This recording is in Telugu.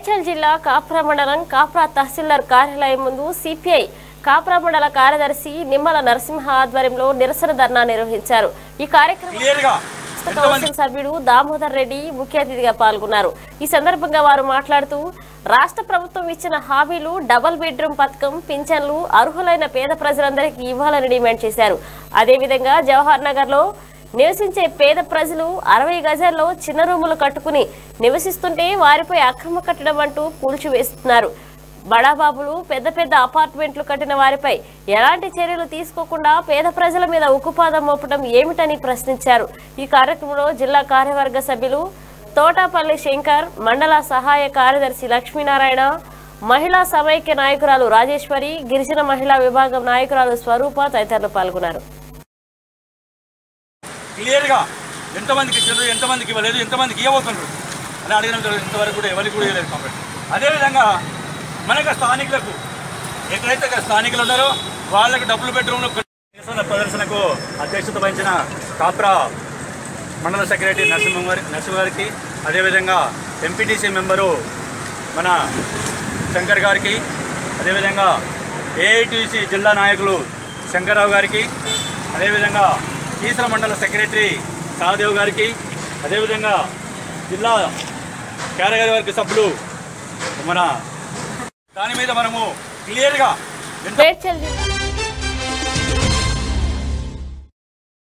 మేడ్చల్ జిల్లా కాప్రా మండలం కాప్రా తహసీల్దార్ కార్యాలయం ముందు సిపిఐ కాప్రా మండల కార్యదర్శి నిమ్మల నరసింహ ఆధ్వర్యంలో నిరసన ధర్నా నిర్వహించారు ఈ కార్యక్రమం క్లియర్ గా కౌన్సిల్ సభ్యుడు దామోదర్ రెడ్డి ముఖ్య అతిథిగా పాల్గొన్నారు ఈ సందర్భంగా వారు మాట్లాడుతూ రాష్ట్ర ప్రభుత్వం ఇచ్చిన హామీలు డబుల్ బెడ్రూమ్ పథకం పింఛన్లు అర్హులైన పేద ప్రజలందరికీ ఇవ్వాలని డిమాండ్ చేశారు అదేవిధంగా జవహర్ నగర్ లో నివసించే పేద ప్రజలు అరవై గజాల్లో చిన్న రూములు కట్టుకుని నివసిస్తుంటే వారిపై అక్రమ కట్టడం అంటూ కూల్చివేస్తున్నారు బడాబాబులు పెద్ద పెద్ద అపార్ట్మెంట్లు కట్టిన వారిపై ఎలాంటి చర్యలు తీసుకోకుండా పేద ప్రజల మీద ఉక్కుపాదం మోపడం ఏమిటని ప్రశ్నించారు ఈ కార్యక్రమంలో జిల్లా కార్యవర్గ సభ్యులు తోటాపల్లి శంకర్ మండల సహాయ కార్యదర్శి లక్ష్మీనారాయణ మహిళా సమైక్య నాయకురాలు రాజేశ్వరి గిరిజన మహిళా విభాగం నాయకురాలు స్వరూప తదితరులు పాల్గొన్నారు క్లియర్ గా ఎంతమందికి ఇచ్చారు ఎంతమందికి ఇవ్వలేదు ఎంతమందికి ఇవ్వబోతున్నారు అని అడిగిన ఇంతవరకు కూడా ఎవరికి కూడా ఇవ్వలేదు కాబట్టి అదేవిధంగా మనకు స్థానికులకు ఎక్కడైతే ఇక్కడ స్థానికులు ఉన్నారో వాళ్ళకి డబ్బులు బెడ్రూమ్లు నిరసన ప్రదర్శనకు అధ్యక్షత వహించిన కాప్రా మండల సెక్రటరీ నరసింహ గారి నరసింహ గారికి అదేవిధంగా ఎంపీటీసీ మెంబరు మన శంకర్ గారికి అదేవిధంగా ఏఐటీసీ జిల్లా నాయకులు శంకర్రావు గారికి అదేవిధంగా ఈసర మండల సెక్రటరీ సహదేవ్ గారికి అదేవిధంగా జిల్లా కార్యవర్గ సభ్యులు మన దాని మీద మనము క్లియర్గా మేడ్చల్ జిల్లా